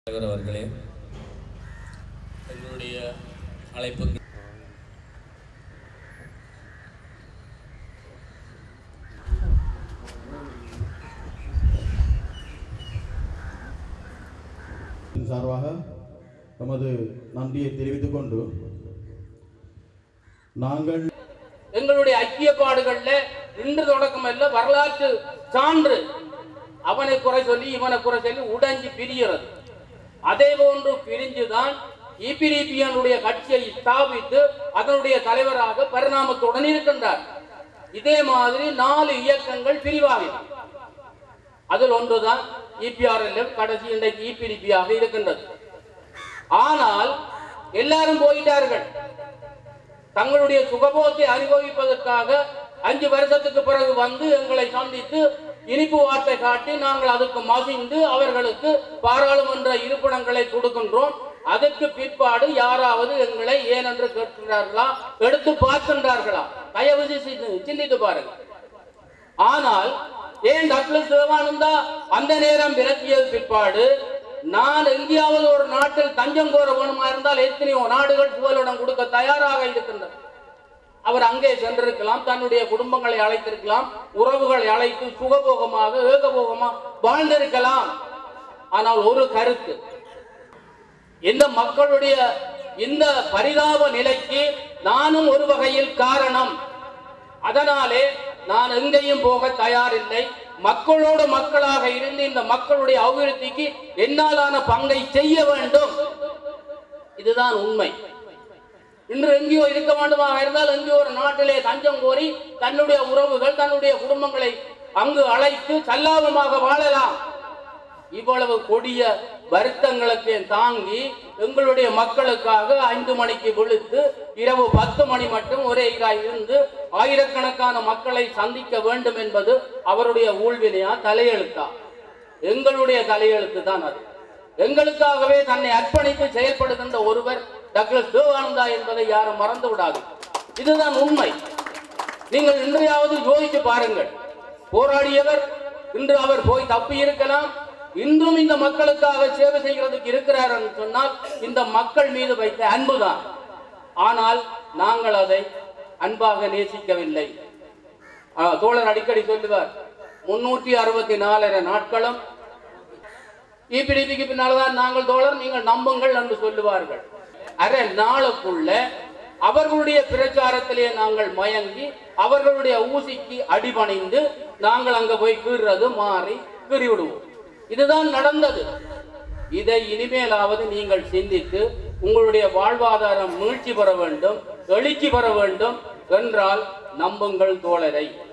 தலைவர் அவர்களே எங்களுடைய அழைப்புக்கு சார்பாக நமது நன்றியை தெரிவித்துக் கொண்டு நாங்கள் எங்களுடைய ஐக்கியப்பாடுகள்ல இன்று தொடக்கம் அல்ல வரலாற்று சான்று அவனை குறை சொல்லி இவனை குறை சொல்லி உடைஞ்சு பிரிகிறது அதே போன்று பிரிஞ்சுதான் இபிடிபியனுடைய கட்சியை ஸ்தாபித்து அதனுடைய தலைவராக பரிணாமத்துடன் இருக்கின்றார் இதே மாதிரி நாலு இயக்கங்கள் பிரிவாகின அதில் ஒன்றுதான் இபிஆர்எல் கடைசி இன்றைக்கு இபிடிபியாக இருக்கின்றது ஆனால் எல்லாரும் போயிட்டார்கள் தங்களுடைய சுகபோகத்தை அனுபவிப்பதற்காக அஞ்சு வருஷத்துக்கு பிறகு வந்து எங்களை சந்தித்து இனிப்பு வார்த்தை காட்டி நாங்கள் அதுக்கு மகிழ்ந்து அவர்களுக்கு பாராளுமன்ற இருப்பிடங்களை கொடுக்கின்றோம் அதற்கு பிற்பாடு யாராவது எங்களை ஏனென்று கேட்கிறார்களா எடுத்து பார்க்கின்றார்களா தயவு செய்து சிந்தித்து பாருங்கள் ஆனால் ஏன் டாக்டர் சிவானந்தா அந்த நேரம் விலக்கியது பிற்பாடு நான் எங்கேயாவது ஒரு நாட்டில் தஞ்சம் கோர வேணுமா இருந்தால் எத்தனையோ நாடுகள் புகலிடம் கொடுக்க தயாராக இருக்கின்றன அவர் அங்கே சென்றிருக்கலாம் தன்னுடைய குடும்பங்களை அழைத்திருக்கலாம் உறவுகளை அழைத்து சுகபோகமாக ஏகபோகமாக வாழ்ந்திருக்கலாம் ஆனால் ஒரு கருத்து இந்த மக்களுடைய இந்த பரிதாப நிலைக்கு நானும் ஒரு வகையில் காரணம் அதனாலே நான் எங்கேயும் போக தயாரில்லை மக்களோடு மக்களாக இருந்து இந்த மக்களுடைய அபிவிருத்திக்கு என்னாலான பங்கை செய்ய வேண்டும் இதுதான் உண்மை இன்று எங்கேயோ இருக்க வேண்டுமாக இருந்தால் எங்கேயோ ஒரு நாட்டிலே தஞ்சம் கோரி தன்னுடைய உறவுகள் தன்னுடைய குடும்பங்களை அங்கு அழைத்து சல்லாபமாக வாழலாம் இவ்வளவு கொடிய வருத்தங்களுக்கு தாங்கி எங்களுடைய மக்களுக்காக ஐந்து மணிக்கு விழுத்து இரவு பத்து மணி மட்டும் ஒரே இதாய் இருந்து ஆயிரக்கணக்கான மக்களை சந்திக்க வேண்டும் என்பது அவருடைய ஊழ்வினையா தலையெழுத்தா எங்களுடைய தலையெழுத்து தான் அது எங்களுக்காகவே தன்னை அர்ப்பணித்து செயல்படுகின்ற ஒருவர் டாக்டர் சிவானந்தா என்பதை யாரும் மறந்து விடாது இதுதான் உண்மை நீங்கள் இன்றையாவது யோசித்து பாருங்கள் போராடியவர் இன்று அவர் போய் தப்பி இருக்கலாம் இன்றும் இந்த மக்களுக்காக சேவை செய்கிறதுக்கு இருக்கிறார் என்று சொன்னால் இந்த மக்கள் மீது வைத்த அன்புதான் ஆனால் நாங்கள் அதை அன்பாக நேசிக்கவில்லை ஆ, தோழர் அடிக்கடி சொல்லுவார் முன்னூற்றி அறுபத்தி நாலரை நாட்களும் இபிடிபிக்கு பின்னால்தான் நாங்கள் தோழர் நீங்கள் நம்புங்கள் என்று சொல்லுவார்கள் அரை நாளுக்குள்ள அவர்களுடைய பிரச்சாரத்திலே நாங்கள் மயங்கி அவர்களுடைய ஊசிக்கு அடிபணிந்து நாங்கள் அங்க போய் கீறுறது மாறி கீறி விடுவோம் இதுதான் நடந்தது இதை இனிமேலாவது நீங்கள் சிந்தித்து உங்களுடைய வாழ்வாதாரம் மீழ்ச்சி பெற வேண்டும் எழுச்சி பெற வேண்டும் என்றால் நம்புங்கள் தோழரை